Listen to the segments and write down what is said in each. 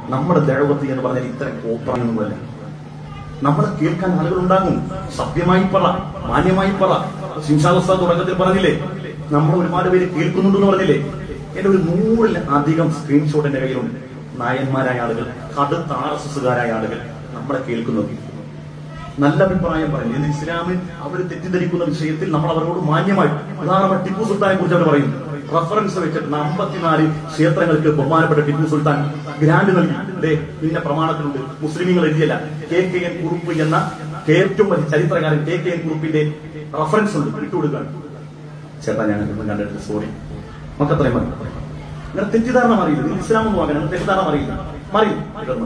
നമ്മുടെ ദഴവത്തി എന്ന് പറഞ്ഞാൽ ഇത്തരം കോപ്പറയൊന്നുമല്ല നമ്മളെ കേൾക്കാൻ ആളുകൾ ഉണ്ടാകും സത്യമായി പറ മാന്യമായി പറ ശിംഷാവസ്ഥ തുടക്കത്തിൽ പറഞ്ഞില്ലേ നമ്മൾ ഒരുപാട് പേര് കേൾക്കുന്നുണ്ടെന്ന് പറഞ്ഞില്ലേ എന്റെ ഒരു നൂറിൽ അധികം സ്ക്രീൻഷോട്ട് എന്റെ കയ്യിലുണ്ട് നായന്മാരായ ആളുകൾ കടുത്ത ആർ എസ് എസുകാരായ ആളുകൾ നമ്മളെ കേൾക്കുന്നു നല്ല അഭിപ്രായം പറയുന്നു ഇത് ഇസ്ലാമിൽ അവർ തെറ്റിദ്ധരിക്കുന്ന വിഷയത്തിൽ നമ്മൾ അവരോട് മാന്യമായി ഉദാഹരണം ടിപ്പു സുൽത്താനെ കുറിച്ച് അവർ പറയുന്നു റഫറൻസ് വെച്ചിട്ട് അമ്പത്തിനാല് ക്ഷേത്രങ്ങൾക്ക് ബഹുമാനപ്പെട്ട ടിപ്പു സുൽത്താൻ ഗ്രാൻഡ് നൽകി ദേ ഇന്ന പ്രമാണത്തിലുണ്ട് മുസ്ലിമീങ്ങൾ എഴുതിയല്ല കെ കെ എൻ കുറുപ്പ് എന്ന ഏറ്റവും വലിയ ചരിത്രകാരൻ കെ കെ എൻ കുറുപ്പിന്റെ റഫറൻസ് ഉണ്ട് ഇട്ടുകൊടുക്കാൻ ചേട്ടാ ഞാൻ ഇതൊന്നും കണ്ടെടുത്ത് സോറി മക്കത്രയും മതി അങ്ങനെ തെറ്റിദ്ധാരണ അറിയില്ല ഇത് ഇസ്ലാം ഒന്നും ആകാൻ അങ്ങനെ തെറ്റിദ്ധാരണ അറിയില്ല മറിയും ഇതൊന്നും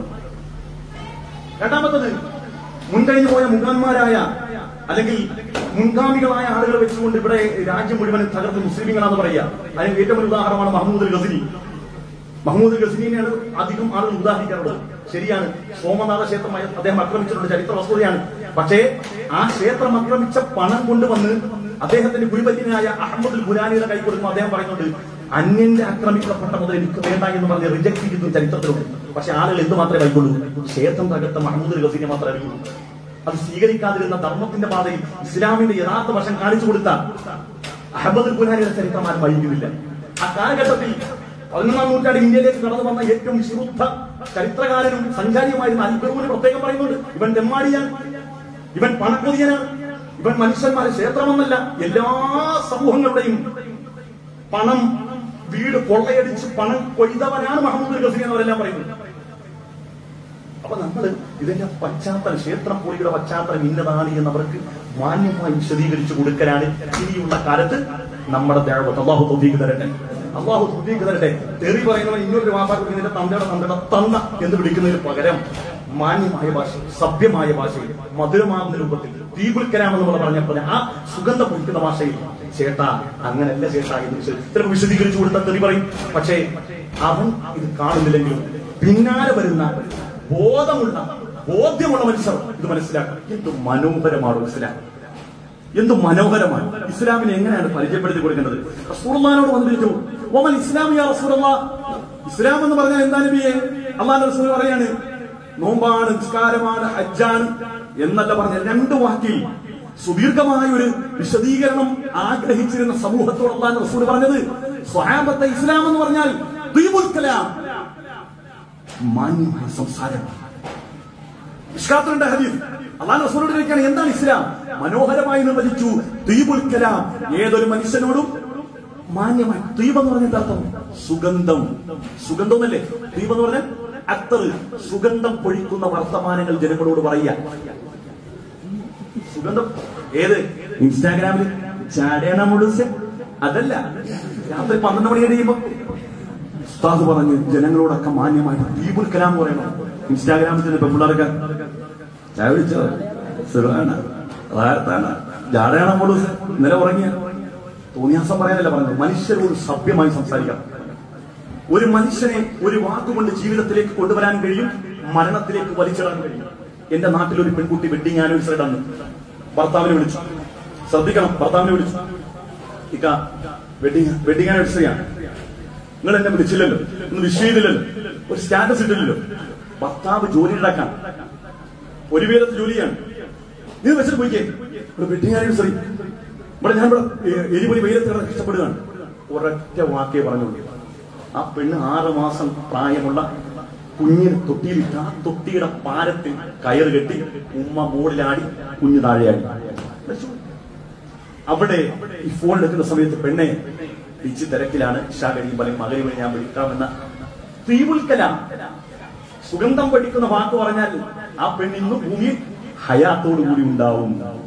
രണ്ടാമത്തത് മുൻകഴിഞ്ഞു പോയ മുഖാന്മാരായ അല്ലെങ്കിൽ മുൻഗാമികളായ ആളുകളെ വെച്ചുകൊണ്ട് ഇവിടെ രാജ്യം മുഴുവൻ തകർത്ത് മുസ്ലിങ്ങളാന്ന് പറയുക അതിന് ഏറ്റവും വലിയ ഉദാഹരണമാണ് മഹമ്മൂദ് ഗസിനി മഹമ്മൂദ് ഗസിനിനെയാണ് അധികം ആളുകൾ ഉദാഹരിക്കാറുള്ളത് ശരിയാണ് സോമനാഥ ക്ഷേത്രം അദ്ദേഹം ആക്രമിച്ചിട്ടുണ്ട് ചരിത്ര വസ്തുതയാണ് പക്ഷേ ആ ക്ഷേത്രം ആക്രമിച്ച പണം കൊണ്ടുവന്ന് അദ്ദേഹത്തിന്റെ ഗുരുപര്യനായ അഹമ്മദ് ഗുലാനിയുടെ കൈ കൊടുക്കുമ്പോൾ അദ്ദേഹം പറയുന്നുണ്ട് അന്യന്റെ ആക്രമിക്കപ്പെട്ട മുതൽ എനിക്ക് വേണ്ട എന്ന് പറഞ്ഞ് റിജക്ട് ചെയ്തിട്ടും ചരിത്രത്തിലുണ്ട് പക്ഷെ ആളുകൾ എന്ത് മാത്രമേ കൈക്കൊള്ളൂ ക്ഷേത്രം തകർത്ത മഹമ്മദ് ഗസീനെ മാത്രമേ അറിയുള്ളൂ അത് സ്വീകരിക്കാതിരുന്ന ധർമ്മത്തിന്റെ പാതയിൽ ഇസ്ലാമിന്റെ യഥാർത്ഥ വശം കാണിച്ചു കൊടുത്ത അഹമ്മദ് ഗുലാനിയുടെ ചരിത്രം ആരും വൈകുന്നില്ല ആ കാലഘട്ടത്തിൽ പതിനൊന്നാം നൂറ്റാണ്ട് ഇന്ത്യയിലേക്ക് കടന്നു വന്ന ഏറ്റവും വിശുദ്ധ ചരിത്രകാരനും സഞ്ചാരിയുമായിരുന്ന അൽബറൂന് പ്രത്യേകം പറയുന്നുണ്ട് ഇവൻ തെമ്മാടിയാണ് ഇവൻ പണക്കൊതിയനാണ് ഇവൻ മനുഷ്യന്മാരെ ക്ഷേത്രമെന്നല്ല എല്ലാ സമൂഹങ്ങളുടെയും പണം വീട് കൊള്ളയടിച്ച് പണം കൊയ്തവനാണ് മഹമ്മദ് ഗസീൻ എന്നവരെല്ലാം പറയുന്നത് അപ്പൊ നമ്മള് ഇതിന്റെ പശ്ചാത്തലം ക്ഷേത്രപ്പൊളിയുടെ പശ്ചാത്തലം ഇന്നതാണ് എന്ന് അവർക്ക് മാന്യമായി വിശദീകരിച്ചു കൊടുക്കലാണ് ഇനിയുള്ള കാലത്ത് നമ്മുടെ ദേവത്ത് അള്ളാഹു തൊഫീക്ക് തരട്ടെ അള്ളാഹു തൊഫീക്ക് തരട്ടെ തെറി പറയുന്നവൻ ഇങ്ങനൊരു വാപ്പാക്ക് ഇതിന്റെ തന്തയുടെ തന്തയുടെ തന്ന എന്ന് വിളിക്കുന്നതിന് പകരം മാന്യമായ ഭാഷ സഭ്യമായ ഭാഷയിൽ മധുരമാകുന്ന രൂപത്തിൽ തീപിടിക്കലാമെന്ന് നമ്മൾ പറഞ്ഞപ്പോൾ ആ സുഗന്ധം പൊടിക്കുന്ന ഭാഷയിൽ ചേട്ടാ അങ്ങനല്ല ചേട്ടാ എന്ന് ചിലപ്പോൾ വിശദീകരിച്ചു കൊടുത്ത തെറി പറയും പക്ഷേ അവൻ ഇത് കാണുന്നില്ലെങ്കിലും പിന്നാലെ വരുന്ന ബോധമുള്ള ബോധ്യമുള്ള മനുഷ്യർ ഇത് മനസ്സിലാക്കണം എന്ത് മനോഹരമാണ് ഇസ്ലാം എന്ത് മനോഹരമാണ് ഇസ്ലാമിനെ എങ്ങനെയാണ് പരിചയപ്പെടുത്തി കൊടുക്കേണ്ടത് റസൂർമാനോട് വന്നിരിച്ചു ഓമൻ ഇസ്ലാമിയ റസൂറല്ല ഇസ്ലാം എന്ന് പറഞ്ഞാൽ എന്താ നബിയെ അള്ളാന്റെ റസൂൽ പറയാണ് നോമ്പാണ് നിസ്കാരമാണ് ഹജ്ജാണ് എന്നല്ല പറഞ്ഞ രണ്ട് വാക്കിൽ സുദീർഘമായ ഒരു വിശദീകരണം ആഗ്രഹിച്ചിരുന്ന സമൂഹത്തോട് അള്ളാന്റെ റസൂൽ പറഞ്ഞത് സ്വഹാബത്തെ ഇസ്ലാം എന്ന് പറഞ്ഞാൽ ദീപുൽ കലാം മാന്യമായ സംസാരം ഇഷ്കാത്തുണ്ട് ഹദീസ് അള്ളാഹ് റസൂലോട് ചോദിക്കുകയാണ് എന്താണ് ഇസ്ലാം മനോഹരമായി നിർവചിച്ചു ദ്വീപുൽ കലാം ഏതൊരു മനുഷ്യനോടും മാന്യമായി ദ്വീപ് എന്ന് പറഞ്ഞ അർത്ഥം സുഗന്ധം സുഗന്ധം എന്നല്ലേ ദ്വീപ് എന്ന് പറഞ്ഞാൽ അത്തർ സുഗന്ധം പൊഴിക്കുന്ന വർത്തമാനങ്ങൾ ജനങ്ങളോട് പറയുക സുഗന്ധം ഏത് ഇൻസ്റ്റാഗ്രാമിൽ ചാടേണ മുഴുസ് അതല്ല രാത്രി പന്ത്രണ്ട് മണി കഴിയുമ്പോ ഉസ്താദ് പറഞ്ഞ് ജനങ്ങളോടൊക്കെ മാന്യമായിട്ട് ദീപുൽ കലാം പറയണം ഇൻസ്റ്റാഗ്രാമിൽ ചെന്ന് പെമ്പിള്ളേർക്ക് ചായ വിളിച്ചോ സുഖമാണ് റാഹത്താണ് ജാടയാണ് നമ്മള് ഇന്നലെ ഉറങ്ങിയ തോന്നിയാസം പറയാനല്ല പറഞ്ഞത് മനുഷ്യരോട് സഭ്യമായി സംസാരിക്കാം ഒരു മനുഷ്യനെ ഒരു വാക്കുകൊണ്ട് ജീവിതത്തിലേക്ക് കൊണ്ടുവരാൻ കഴിയും മരണത്തിലേക്ക് വലിച്ചിടാൻ കഴിയും എന്റെ നാട്ടിൽ ഒരു പെൺകുട്ടി വെഡിങ് ആനിവേഴ്സറി അന്ന് ഭർത്താവിനെ വിളിച്ചു ശ്രദ്ധിക്കണം ഭർത്താവിനെ വിളിച്ചു ഇക്ക വെഡിങ് വെഡിങ് ആനിവേഴ്സറിയാണ് നിങ്ങൾ എന്നെ വിളിച്ചില്ലല്ലോ ഒന്ന് വിഷ് ചെയ്തില്ലല്ലോ ഒരു സ്റ്റാറ്റസ് ഇട്ടില്ലല്ലോ ഭർത്താവ് ജോലി ഉണ്ടാക്കാൻ ഒരു വീരത്ത് ജോലിയാണ് നീ വെച്ചിട്ട് പോയിക്കേ ഇവിടെ വെഡിങ് ആനിവേഴ്സറി ഇവിടെ ഞാൻ ഇവിടെ എ- എരിപൊലി വെയിലത്ത് കിടന്ന് ഇഷ്ടപ്പെടുകയാണ് ഒരൊറ്റ വാക്കേ പറഞ്ഞുള്ളൂ ആ പെണ്ണ് ആറ് മാസം പ്രായമുള്ള കുഞ്ഞിന് തൊട്ടിയിലിട്ട് ആ തൊട്ടിയുടെ പാരത്തിൽ കയറ് കെട്ടി ഉമ്മ മുകളിലാടി കുഞ്ഞ് താഴെയാടി വെച്ചു. അവിടെ ഈ ഫോൺ എടുക്കുന്ന സമയത്ത് പെണ്ണെ പിച്ച് തിരക്കിലാണ് ഇഷാ കഴിയുമ്പോൾ അല്ലെങ്കിൽ മകരി ഞാൻ വിളിക്കാമെന്ന തീവുൽക്കല സുഗന്ധം പഠിക്കുന്ന വാക്ക് പറഞ്ഞാൽ ആ പെണ്ണ് ഇന്ന് ഭൂമിയിൽ ഹയാത്തോടു കൂടി ഉണ്ടാവും